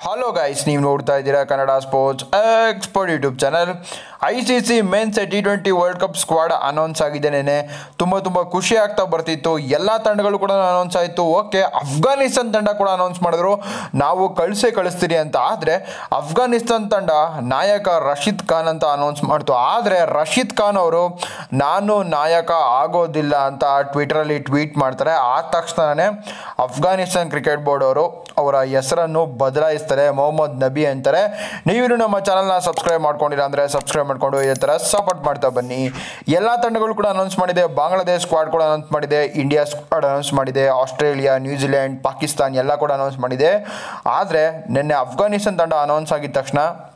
Hello guys ನೀವು ನೋಡ್ತಾ ಇದ್ದೀರಾ Kannada sports expert YouTube channel I C C men's T twenty world cup squad announce ಆಗಿದೆ ನೆನೆ ತುಂಬ ತುಂಬ ಖುಷಿ ಆಗ್ತಾ ಬರ್ತಿತ್ತು ಎಲ್ಲ ತಂಡಗಳು ಕೂಡ ಅನೌನ್ಸ್ ಆಯಿತು ಓಕೆ ಅಫ್ಘಾನಿಸ್ತಾನ್ ತಂಡ ಕೂಡ ಅನೌನ್ಸ್ ಮಾಡಿದ್ರು ನಾವು ಕಳಿಸೇ ಕಳಿಸ್ತೀರಿ ಅಂತ ಆದರೆ ಅಫ್ಘಾನಿಸ್ತಾನ್ ತಂಡ ನಾಯಕ ರಶೀದ್ ಖಾನ್ ಅಂತ ಅನೌನ್ಸ್ ಮಾಡ್ತು ಆದರೆ ರಶೀದ್ ಖಾನ್ ಅವರು ನಾನು ನಾಯಕ ಆಗೋದಿಲ್ಲ ಅಂತ ಟ್ವಿಟರಲ್ಲಿ ಟ್ವೀಟ್ ಮಾಡ್ತಾರೆ ಆದ ತಕ್ಷಣವೇ ಅಫ್ಘಾನಿಸ್ತಾನ್ ಕ್ರಿಕೆಟ್ ಬೋರ್ಡ್ ಅವರು ಅವರ ಹೆಸರನ್ನು ಬದಲಾಯಿಸ್ತಾರೆ ಮೊಹಮ್ಮದ್ ನಬಿ ಅಂತಾರೆ ನೀವು ನಮ್ಮ ಚಾನಲ್ನ ಸಬ್ಸ್ಕ್ರೈಬ್ ಮಾಡ್ಕೊಂಡಿಲ್ಲ ಅಂದರೆ ಸಬ್ಸ್ಕ್ರೈಬ್ ಮಾಡ್ಕೊಂಡು ಇದೇ ಥರ ಸಪೋರ್ಟ್ ಮಾಡ್ತಾ ಬನ್ನಿ ಎಲ್ಲ ತಂಡಗಳು ಕೂಡ ಅನೌನ್ಸ್ ಮಾಡಿದೆ ಬಾಂಗ್ಲಾದೇಶ್ ಸ್ಕ್ವಾಡ್ ಕೂಡ ಅನೌನ್ಸ್ ಮಾಡಿದೆ ಇಂಡಿಯಾ ಸ್ಕ್ವಾಡ್ ಅನೌನ್ಸ್ ಮಾಡಿದೆ ಆಸ್ಟ್ರೇಲಿಯಾ ನ್ಯೂಜಿಲೆಂಡ್ ಪಾಕಿಸ್ತಾನ್ ಎಲ್ಲ ಕೂಡ ಅನೌನ್ಸ್ ಮಾಡಿದೆ ಆದರೆ ನಿನ್ನೆ ಅಫ್ಘಾನಿಸ್ತಾನ್ ತಂಡ ಅನೌನ್ಸ್ ಆಗಿದ ತಕ್ಷಣ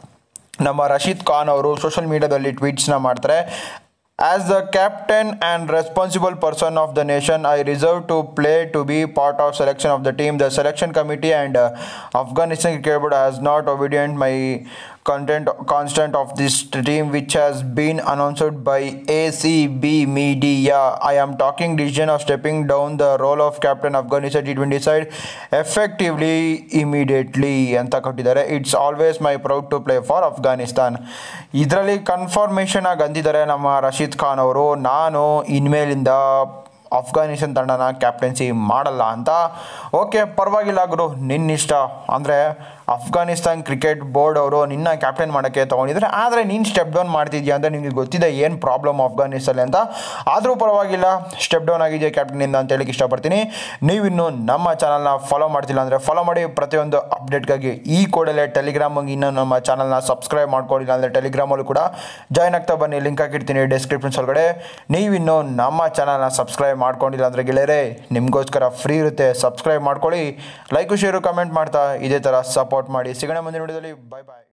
ನಮ್ಮ ರಶೀದ್ ಖಾನ್ ಅವರು ಸೋಷಿಯಲ್ ಮೀಡಿಯಾದಲ್ಲಿ ಟ್ವೀಟ್ಸ್ನ ಮಾಡ್ತಾರೆ as the captain and responsible person of the nation I reserve to play to be part of selection of the team the selection committee and Afghanistan cricket board has not obedient my content constant of this team which has been announced by ACB Media. I am talking decision of stepping down the role of captain Afghanistan T20 side effectively immediately ಅಂತ ಕೊಟ್ಟಿದ್ದಾರೆ it's always my proud to play for Afghanistan ಇದರಲ್ಲಿ confirmation ಆಗಿ ಅಂದಿದ್ದಾರೆ ನಮ್ಮ ರಶೀದ್ ಖಾನ್ ಅವರು ನಾನು ಇನ್ಮೇಲಿಂದ Afghanistan ತಂಡನ captaincy ಮಾಡಲ್ಲ ಅಂತ okay ಪರವಾಗಿಲ್ಲ ಗುರು ನಿನ್ನಿಷ್ಟ ಅಂದರೆ ಅಫ್ಘಾನಿಸ್ತಾನ್ ಕ್ರಿಕೆಟ್ ಬೋರ್ಡ್ ಅವರು ನಿನ್ನ ಕ್ಯಾಪ್ಟನ್ ಮಾಡೋಕ್ಕೆ ತೊಗೊಂಡಿದ್ದಾರೆ ಆದರೆ ನೀನು ಸ್ಟೆಪ್ ಡೌನ್ ಮಾಡ್ತಿದ್ಯಾ ಅಂತ ನಿಮಗೆ ಗೊತ್ತಿದೆ ಏನು ಪ್ರಾಬ್ಲಮ್ ಅಫ್ಘಾನಿಸ್ತಾನಲ್ಲಿ ಅಂತ ಆದರೂ ಪರವಾಗಿಲ್ಲ ಸ್ಟೆಪ್ ಡೌನ್ ಆಗಿದೆಯಾ ಕ್ಯಾಪ್ಟನಿಂದ ಅಂತ ಹೇಳಕ್ಕೆ ಇಷ್ಟಪಡ್ತೀನಿ ನೀವಿನ್ನು ನಮ್ಮ ಚಾನಲ್ನ ಫಾಲೋ ಮಾಡ್ತಿಲ್ಲ ಅಂದರೆ ಫಾಲೋ ಮಾಡಿ ಪ್ರತಿಯೊಂದು ಅಪ್ಡೇಟ್ಗಾಗಿ ಈ ಕೂಡಲೇ ಟೆಲಿಗ್ರಾಮಿಗೆ ಇನ್ನೂ ನಮ್ಮ ಚಾನಲ್ನ ಸಬ್ಸ್ಕ್ರೈಬ್ ಮಾಡ್ಕೊಂಡಿಲ್ಲ ಅಂದರೆ ಟೆಲಿಗ್ರಾಮಲ್ಲೂ ಕೂಡ ಜಾಯ್ನ್ ಆಗ್ತಾ ಬನ್ನಿ ಲಿಂಕ್ ಹಾಕಿರ್ತೀನಿ ಡಿಸ್ಕ್ರಿಪ್ಷನ್ಸ್ ಒಳಗಡೆ ನೀವಿನ್ನು ನಮ್ಮ ಚಾನಲ್ನ ಸಬ್ಸ್ಕ್ರೈಬ್ ಮಾಡ್ಕೊಂಡಿಲ್ಲ ಅಂದರೆ ಗೆಳೆಯರೇ ನಿಮಗೋಸ್ಕರ ಫ್ರೀ ಇರುತ್ತೆ ಸಬ್ಸ್ಕ್ರೈಬ್ ಮಾಡ್ಕೊಳ್ಳಿ ಲೈಕು ಶೇರು ಕಮೆಂಟ್ ಮಾಡ್ತಾ ಇದೇ ಥರ ಸಪೋರ್ಟ್ ಮಾಡಿ ಸಿಗೋಣ ಮುಂದಿನ ವಿಡಿಯೋದಲ್ಲಿ ಬಾಯ್ ಬಾಯ್